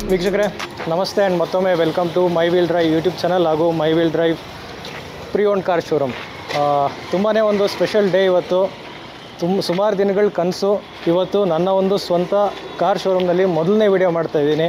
ವೀಕ್ಷಕರೇ ನಮಸ್ತೆ ಆ್ಯಂಡ್ ಮತ್ತೊಮ್ಮೆ welcome to my wheel drive YouTube channel ಹಾಗೂ my wheel drive pre own car showroom ತುಂಬಾ ಒಂದು ಸ್ಪೆಷಲ್ ಡೇ ಇವತ್ತು ತುಂಬ ಸುಮಾರು ದಿನಗಳ ಕನಸು ಇವತ್ತು ನನ್ನ ಒಂದು ಸ್ವಂತ ಕಾರ್ ಶೋರೂಮ್ನಲ್ಲಿ ಮೊದಲನೇ ವಿಡಿಯೋ ಮಾಡ್ತಾಯಿದ್ದೀನಿ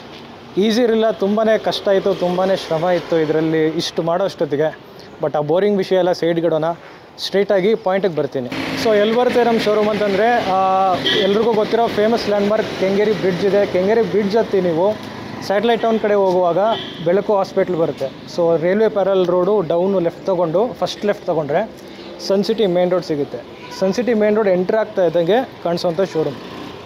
ಈಸಿ ಇರಲಿಲ್ಲ ತುಂಬಾ ಕಷ್ಟ ಇತ್ತು ತುಂಬಾ ಶ್ರಮ ಇತ್ತು ಇದರಲ್ಲಿ ಇಷ್ಟು ಮಾಡೋಷ್ಟೊತ್ತಿಗೆ ಬಟ್ ಆ ಬೋರಿಂಗ್ ವಿಷಯ ಎಲ್ಲ ಸೈಡ್ಗಿಡೋಣ ಸ್ಟ್ರೈಟಾಗಿ ಪಾಯಿಂಟಿಗೆ ಬರ್ತೀನಿ ಸೊ ಎಲ್ಲಿ ಬರುತ್ತೆ ನಮ್ಮ ಶೋರೂಮ್ ಅಂತಂದರೆ ಎಲ್ರಿಗೂ ಗೊತ್ತಿರೋ ಫೇಮಸ್ ಲ್ಯಾಂಡ್ಮಾರ್ಕ್ ಕೆಂಗೇರಿ ಬ್ರಿಡ್ಜ್ ಇದೆ ಕೆಂಗೇರಿ ಬ್ರಿಡ್ಜ್ ಹತ್ತಿ ನೀವು ಸ್ಯಾಟಲೈಟ್ ಟೌನ್ ಕಡೆ ಹೋಗುವಾಗ ಬೆಳಕು ಹಾಸ್ಪಿಟ್ಲ್ ಬರುತ್ತೆ so railway parallel road down left ತೊಗೊಂಡು ಫಸ್ಟ್ ಲೆಫ್ಟ್ ತೊಗೊಂಡ್ರೆ ಸನ್ ಸಿಟಿ ಮೇನ್ ರೋಡ್ ಸಿಗುತ್ತೆ Sun City main road entry ಆಗ್ತಾ ಇದ್ದಂಗೆ ಕಾಣಿಸೋಂಥ ಶೋರೂಮ್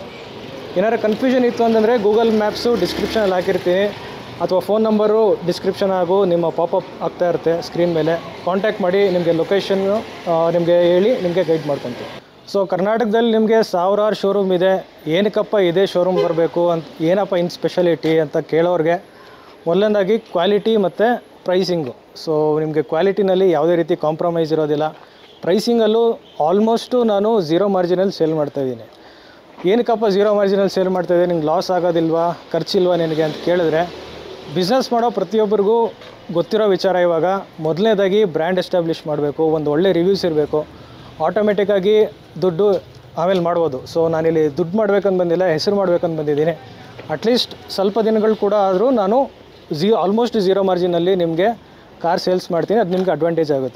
ಏನಾದ್ರು ಕನ್ಫ್ಯೂಷನ್ ಇತ್ತು ಅಂತಂದರೆ ಗೂಗಲ್ ಮ್ಯಾಪ್ಸು ಡಿಸ್ಕ್ರಿಪ್ಷನಲ್ಲಿ ಹಾಕಿರ್ತೀನಿ ಅಥವಾ ಫೋನ್ ನಂಬರು ಡಿಸ್ಕ್ರಿಪ್ಷನ್ ಹಾಗೂ ನಿಮ್ಮ ಪಾಪಪ್ ಆಗ್ತಾ ಇರುತ್ತೆ ಸ್ಕ್ರೀನ್ ಮೇಲೆ ಕಾಂಟ್ಯಾಕ್ಟ್ ಮಾಡಿ ನಿಮಗೆ ಲೊಕೇಶನ್ನು ನಿಮಗೆ ಹೇಳಿ ನಿಮಗೆ ಗೈಡ್ ಮಾಡ್ಕೊತೀವಿ ಸೊ ಕರ್ನಾಟಕದಲ್ಲಿ ನಿಮಗೆ ಸಾವಿರಾರು ಶೋರೂಮ್ ಇದೆ ಏನಕ್ಕಪ್ಪ ಇದೇ ಶೋರೂಮ್ ಬರಬೇಕು ಅಂತ ಏನಪ್ಪ ಇನ್ ಸ್ಪೆಷಾಲಿಟಿ ಅಂತ ಕೇಳೋರಿಗೆ ಮೊದಲನೇದಾಗಿ ಕ್ವಾಲಿಟಿ ಮತ್ತು ಪ್ರೈಸಿಂಗು ಸೊ ನಿಮಗೆ ಕ್ವಾಲಿಟಿನಲ್ಲಿ ಯಾವುದೇ ರೀತಿ ಕಾಂಪ್ರಮೈಸ್ ಇರೋದಿಲ್ಲ ಪ್ರೈಸಿಂಗಲ್ಲೂ ಆಲ್ಮೋಸ್ಟು ನಾನು ಝೀರೋ ಮಾರ್ಜಿನಲ್ಲಿ ಸೇಲ್ ಮಾಡ್ತಾಯಿದ್ದೀನಿ ಏನಕ್ಕಪ್ಪ ಝೀರೋ ಮಾರ್ಜಿನಲ್ಲಿ ಸೇಲ್ ಮಾಡ್ತಾಯಿದ್ದೆ ನಿಂಗೆ ಲಾಸ್ ಆಗೋದಿಲ್ವಾ ಖರ್ಚಿಲ್ವಾ ನಿನಗೆ ಅಂತ ಕೇಳಿದ್ರೆ ಬಿಸ್ನೆಸ್ ಮಾಡೋ ಪ್ರತಿಯೊಬ್ಬರಿಗೂ ಗೊತ್ತಿರೋ ವಿಚಾರ ಇವಾಗ ಮೊದಲನೇದಾಗಿ ಬ್ರ್ಯಾಂಡ್ ಎಸ್ಟಾಬ್ಲಿಷ್ ಮಾಡಬೇಕು ಒಂದು ಒಳ್ಳೆ ರಿವ್ಯೂಸ್ ಇರಬೇಕು ಆಟೋಮೆಟಿಕ್ಕಾಗಿ ದುಡ್ಡು ಆಮೇಲೆ ಮಾಡ್ಬೋದು ಸೊ ನಾನಿಲ್ಲಿ ದುಡ್ಡು ಮಾಡ್ಬೇಕಂತ ಬಂದಿಲ್ಲ ಹೆಸರು ಮಾಡ್ಬೇಕಂತ ಬಂದಿದ್ದೀನಿ ಅಟ್ಲೀಸ್ಟ್ ಸ್ವಲ್ಪ ದಿನಗಳು ಕೂಡ ಆದರೂ ನಾನು ಝೀ ಆಲ್ಮೋಸ್ಟ್ ಝೀರೋ ಮಾರ್ಜಿನಲ್ಲಿ ನಿಮಗೆ ಕಾರ್ ಸೇಲ್ಸ್ ಮಾಡ್ತೀನಿ ಅದು ನಿಮಗೆ ಅಡ್ವಾಂಟೇಜ್ ಆಗುತ್ತೆ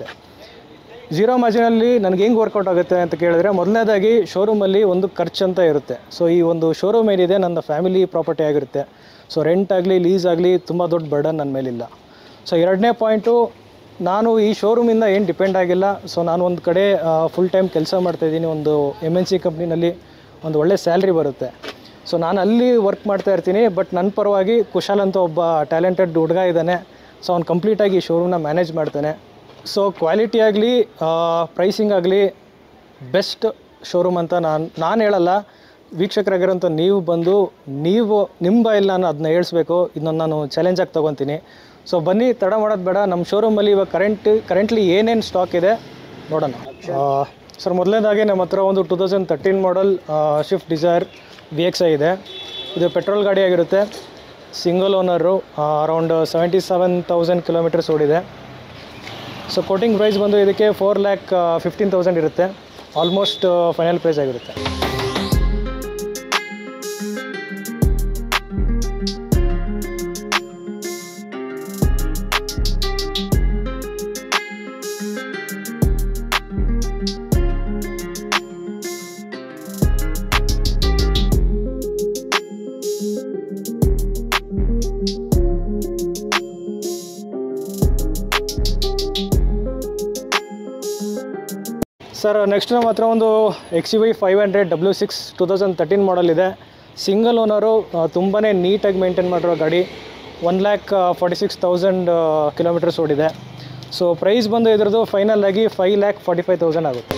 ಝೀರೋ ಮಾರ್ಜಿನಲ್ಲಿ ನನಗೆ ಹೆಂಗೆ ವರ್ಕೌಟ್ ಆಗುತ್ತೆ ಅಂತ ಕೇಳಿದ್ರೆ ಮೊದಲನೇದಾಗಿ ಶೋರೂಮಲ್ಲಿ ಒಂದು ಖರ್ಚು ಅಂತ ಇರುತ್ತೆ ಸೊ ಈ ಒಂದು ಶೋರೂಮ್ ಏನಿದೆ ನನ್ನ ಫ್ಯಾಮಿಲಿ ಪ್ರಾಪರ್ಟಿ ಆಗಿರುತ್ತೆ ಸೊ ರೆಂಟ್ ಆಗಲಿ ಲೀಸ್ ಆಗಲಿ ತುಂಬ ದೊಡ್ಡ ಬರ್ಡನ್ ನನ್ನ ಮೇಲಿಲ್ಲ ಸೊ ಎರಡನೇ ಪಾಯಿಂಟು ನಾನು ಈ ಶೋರೂಮಿಂದ ಏನು ಡಿಪೆಂಡ್ ಆಗಿಲ್ಲ ಸೊ ನಾನು ಒಂದು ಕಡೆ ಫುಲ್ ಟೈಮ್ ಕೆಲಸ ಮಾಡ್ತಾಯಿದ್ದೀನಿ ಒಂದು ಎಮ್ ಎನ್ ಸಿ ಕಂಪ್ನಿನಲ್ಲಿ ಒಂದು ಒಳ್ಳೆ ಸ್ಯಾಲ್ರಿ ಬರುತ್ತೆ ಸೊ ನಾನು ಅಲ್ಲಿ ವರ್ಕ್ ಮಾಡ್ತಾ ಇರ್ತೀನಿ ಬಟ್ ನನ್ನ ಪರವಾಗಿ ಕುಶಾಲ್ ಅಂತ ಒಬ್ಬ ಟ್ಯಾಲೆಂಟೆಡ್ ಹುಡುಗ ಇದ್ದಾನೆ ಸೊ ಅವ್ನು ಕಂಪ್ಲೀಟಾಗಿ ಈ ಶೋರೂಮ್ನ ಮ್ಯಾನೇಜ್ ಮಾಡ್ತಾನೆ ಸೊ ಕ್ವಾಲಿಟಿ ಆಗಲಿ ಪ್ರೈಸಿಂಗ್ ಆಗಲಿ ಬೆಸ್ಟ್ ಶೋರೂಮ್ ಅಂತ ನಾನು ನಾನು ಹೇಳಲ್ಲ ವೀಕ್ಷಕರಾಗಿರೋಂಥ ನೀವು ಬಂದು ನೀವು ನಿಮ್ಮ ಬಾಯಲ್ಲಿ ನಾನು ಅದನ್ನ ಹೇಳಿಸ್ಬೇಕು ಇದನ್ನು ನಾನು ಚಾಲೆಂಜಾಗಿ ತೊಗೊತೀನಿ ಸೊ ಬನ್ನಿ ತಡ ಮಾಡೋದು ಬೇಡ ನಮ್ಮ ಶೋರೂಮಲ್ಲಿ ಇವಾಗ ಕರೆಂಟ್ ಕರೆಂಟ್ಲಿ ಏನೇನು ಸ್ಟಾಕ್ ಇದೆ ನೋಡೋಣ ಸರ್ ಮೊದಲನೇದಾಗಿ ನಮ್ಮ ಹತ್ರ ಒಂದು two thousand thirteen model Swift Dzire V X I ಇದೆ ಇದು ಪೆಟ್ರೋಲ್ ಗಾಡಿ ಆಗಿರುತ್ತೆ single owner around seventy seven thousand kilometres ಓಡಿದೆ ಸೊ ಕೋಟಿಂಗ್ ಪ್ರೈಸ್ ಬಂದು ಇದಕ್ಕೆ ಫೋರ್ ಲ್ಯಾಕ್ ಫಿಫ್ಟೀನ್ ತೌಸಂಡ್ ಇರುತ್ತೆ ಆಲ್ಮೋಸ್ಟ್ ಫೈನಲ್ ಪ್ರೈಸ್ ಆಗಿರುತ್ತೆ ಸರ್ ನೆಕ್ಸ್ಟ್ ನಮ್ಮ ಹತ್ರ ಒಂದು X U V five hundred W six two thousand thirteen model ಇದೆ ಸಿಂಗಲ್ ಓನರು ತುಂಬಾ ನೀಟಾಗಿ ಮೇಂಟೈನ್ ಮಾಡಿರೋ ಗಾಡಿ one lakh forty six thousand kilometres ಓಡಿದೆ ಸೊ ಪ್ರೈಸ್ ಬಂದು ಇದ್ರದ್ದು ಫೈನಲ್ ಆಗಿ five lakh forty five thousand ಆಗುತ್ತೆ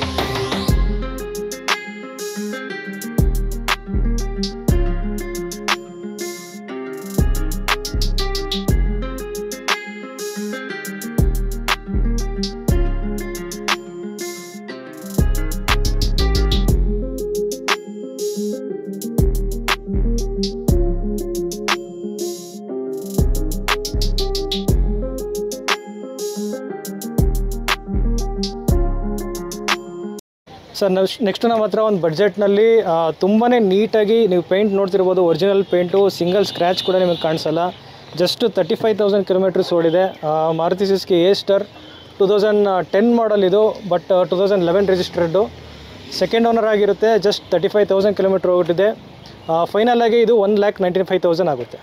ಸರ್ ನೆಕ್ಸ್ಟ್ ನಮ್ಮ ಹತ್ರ ಒಂದು ಬಡ್ಜೆಟ್ನಲ್ಲಿ ತುಂಬಾ ನೀಟಾಗಿ ನೀವು ಪೇಂಟ್ ನೋಡ್ತಿರ್ಬೋದು ಒರಿಜಿನಲ್ ಪೇಂಟು ಸಿಂಗಲ್ ಸ್ಕ್ರ್ಯಾಚ್ ಕೂಡ ನಿಮಗೆ ಕಾಣಿಸಲ್ಲ just thirty five thousand kilometres ಓಡಿದೆ ಮಾರುತಿ ಸಿಸ್ಕಿ A star two thousand ten model ಇದು but two thousand eleven registered second owner ಆಗಿರುತ್ತೆ just thirty five thousand kilometre ಹೋಗ್ಬಿಟ್ಟಿದೆ ಫೈನಲ್ ಆಗಿ ಇದು one lakh ninety five thousand ಆಗುತ್ತೆ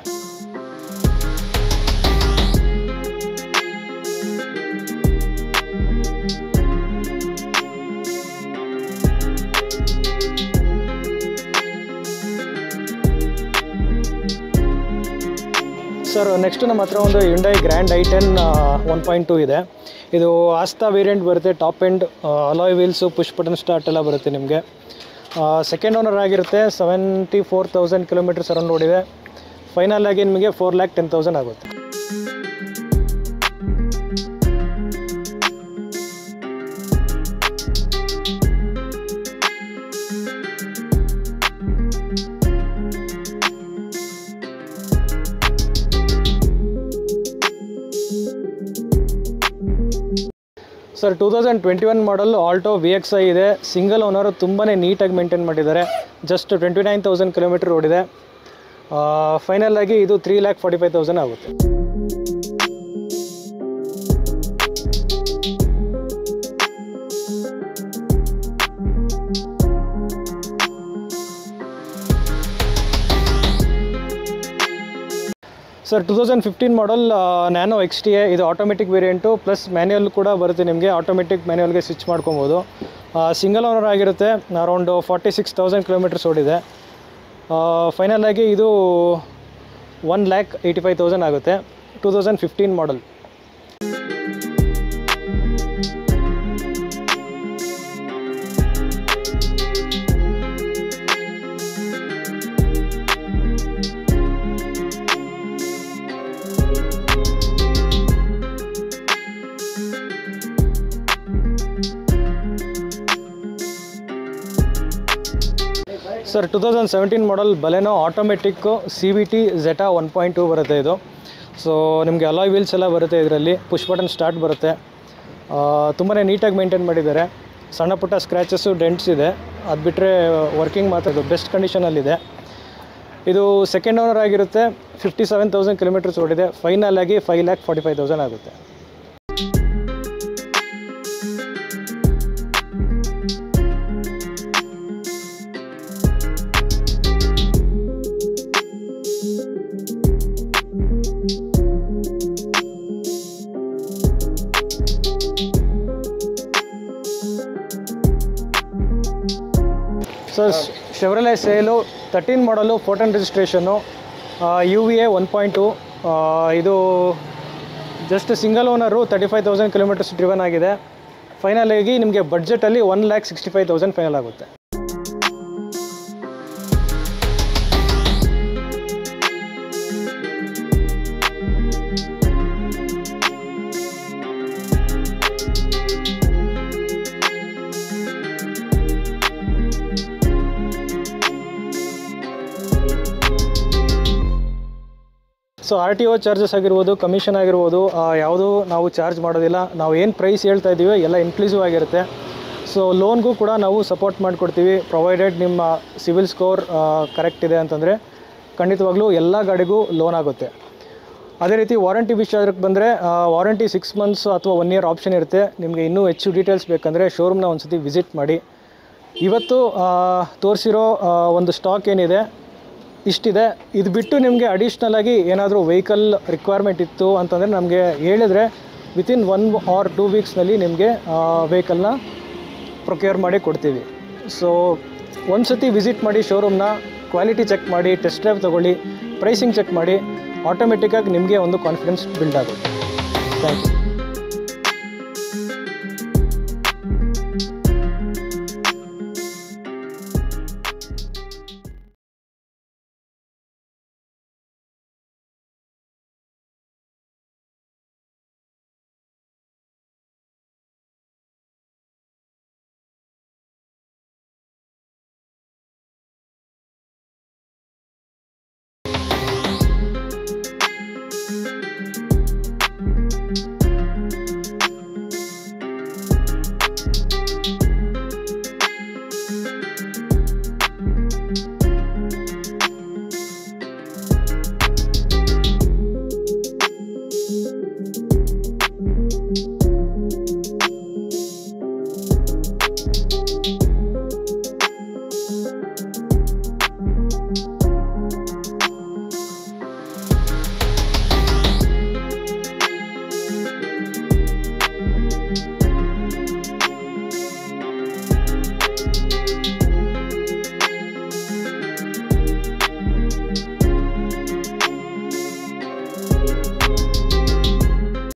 ಸರ್ ನೆಕ್ಸ್ಟ್ ನಮ್ಮ ಹತ್ರ ಒಂದು Hyundai grand i ten one point two ಇದೆ ಇದು ಆಸ್ತಾ ವೇರಿಯಂಟ್ ಬರುತ್ತೆ top end alloy wheels push button start ಎಲ್ಲ ಬರುತ್ತೆ ನಿಮಗೆ ಸೆಕೆಂಡ್ ಓನರ್ ಆಗಿರುತ್ತೆ seventy four thousand kilometres around ಓಡಿದೆ ಫೈನಲ್ ಆಗಿ ನಿಮಗೆ ಫೋರ್ ಲ್ಯಾಕ್ ಟೆನ್ ತೌಸಂಡ್ ಆಗುತ್ತೆ sir two thousand twenty one model Alto V X I ಇದೆ ಸಿಂಗಲ್ ಓನರು ತುಂಬಾ ನೀಟಾಗಿ ಮೇಂಟೈನ್ ಮಾಡಿದ್ದಾರೆ just twenty nine thousand kilometre ಓಡಿದೆ ಫೈನಲ್ ಆಗಿ ಇದು three lakh forty five thousand ಆಗುತ್ತೆ sir two thousand fifteen model Nano X T A ಇದು automatic variant plus manual ಕೂಡ ಬರುತ್ತೆ ನಿಮಗೆ ಆಟೋಮೆಟಿಕ್ ಮ್ಯಾನ್ಯಲ್ಗೆ ಸ್ವಿಚ್ ಮಾಡ್ಕೊಬೋದು ಸಿಂಗಲ್ ಓನರ್ ಆಗಿರುತ್ತೆ around forty six thousand kilometres ಓಡಿದೆ ಫೈನಲ್ ಆಗಿ ಇದು one lakh eighty five thousand ಆಗುತ್ತೆ two thousand fifteen model sir two thousand seventeen model Baleno automatic C V T Zeta one point two ಬರುತ್ತೆ ಇದು so ನಿಮಗೆ alloy wheels ಎಲ್ಲ ಬರುತ್ತೆ ಇದರಲ್ಲಿ ಪುಷ್ ಬಟನ್ ಸ್ಟಾರ್ಟ್ ಬರುತ್ತೆ ತುಂಬಾ ನೀಟಾಗಿ ಮೇಂಟೈನ್ ಮಾಡಿದ್ದಾರೆ ಸಣ್ಣ ಪುಟ್ಟ ಸ್ಕ್ರ್ಯಾಚಸ್ಸು ಡೆಂಟ್ಸ್ ಇದೆ ಅದು ಬಿಟ್ಟರೆ ವರ್ಕಿಂಗ್ ಮಾತ್ರ ಇದು ಬೆಸ್ಟ್ ಕಂಡೀಷನಲ್ಲಿದೆ ಇದು ಸೆಕೆಂಡ್ ಓನರ್ ಆಗಿರುತ್ತೆ ಫಿಫ್ಟಿ ಸೆವೆನ್ ತೌಸಂಡ್ ಕಿಲೋಮೀಟರ್ಸ್ ಓಡಿದೆ ಫೈನಲ್ ಆಗಿ five lakh forty five thousand ಆಗುತ್ತೆ sir Chevrolet Sail thirteen model fourteen ರಿಜಿಸ್ಟ್ರೇಷನ್ನು U V A one point two ಇದು just single owner thirty five thousand kilometres driven ಆಗಿದೆ final ಆಗಿ ನಿಮಗೆ ಬಡ್ಜೆಟಲ್ಲಿ one lakh sixty five thousand final ಆಗುತ್ತೆ so R T O charges ಆಗಿರ್ಬೋದು commission ಆಗಿರ್ಬೋದು ಯಾವುದು ನಾವು ಚಾರ್ಜ್ ಮಾಡೋದಿಲ್ಲ ನಾವು ಏನು ಪ್ರೈಸ್ ಹೇಳ್ತಾ ಇದ್ದೀವಿ ಎಲ್ಲ ಇನ್ಕ್ಲೂಸಿವ್ ಆಗಿರುತ್ತೆ ಸೊ ಲೋನ್ಗೂ ಕೂಡ ನಾವು ಸಪೋರ್ಟ್ ಮಾಡಿಕೊಡ್ತೀವಿ ಪ್ರೊವೈಡೆಡ್ ನಿಮ್ಮ ಸಿವಿಲ್ ಸ್ಕೋರ್ ಕರೆಕ್ಟ್ ಇದೆ ಅಂತಂದರೆ ಖಂಡಿತವಾಗ್ಲೂ ಎಲ್ಲ ಗಾಡಿಗೂ ಲೋನ್ ಆಗುತ್ತೆ ಅದೇ ರೀತಿ ವಾರಂಟಿ ವಿಷಯಕ್ಕೆ ಬಂದರೆ ವಾರಂಟಿ ಸಿಕ್ಸ್ ಮಂತ್ಸ್ ಅಥವಾ ಒನ್ ಇಯರ್ ಆಪ್ಷನ್ ಇರುತ್ತೆ ನಿಮಗೆ ಇನ್ನೂ ಹೆಚ್ಚು ಡೀಟೇಲ್ಸ್ ಬೇಕಂದರೆ ಶೋರೂಮ್ನ ಒಂದು ಸತಿ ವಿಸಿಟ್ ಮಾಡಿ ಇವತ್ತು ತೋರಿಸಿರೋ ಒಂದು ಸ್ಟಾಕ್ ಏನಿದೆ ಇಷ್ಟಿದೆ ಇದು ಬಿಟ್ಟು ನಿಮಗೆ ಅಡಿಷ್ನಲ್ ಆಗಿ ಏನಾದರೂ ವೆಹಿಕಲ್ ರಿಕ್ವೈರ್ಮೆಂಟ್ ಇತ್ತು ಅಂತಂದರೆ ನಮಗೆ ಹೇಳಿದ್ರೆ ವಿತಿನ್ ಒನ್ ಆರ್ ಟೂ ವೀಕ್ಸ್ನಲ್ಲಿ ನಿಮಗೆ ವೆಹಿಕಲ್ನ ಪ್ರೊಕ್ಯೂರ್ ಮಾಡಿ ಕೊಡ್ತೀವಿ ಸೊ ಒಂದು ಸತಿ ವಿಸಿಟ್ ಮಾಡಿ ಶೋರೂಮ್ನ ಕ್ವಾಲಿಟಿ ಚೆಕ್ ಮಾಡಿ ಟೆಸ್ಟ್ ಡ್ರೈವ್ ತೊಗೊಳ್ಳಿ ಪ್ರೈಸಿಂಗ್ ಚೆಕ್ ಮಾಡಿ ಆಟೋಮೆಟಿಕ್ಕಾಗಿ ನಿಮಗೆ ಒಂದು ಕಾನ್ಫಿಡೆನ್ಸ್ ಬಿಲ್ಡ್ ಆಗುತ್ತೆ ಥ್ಯಾಂಕ್ ಯು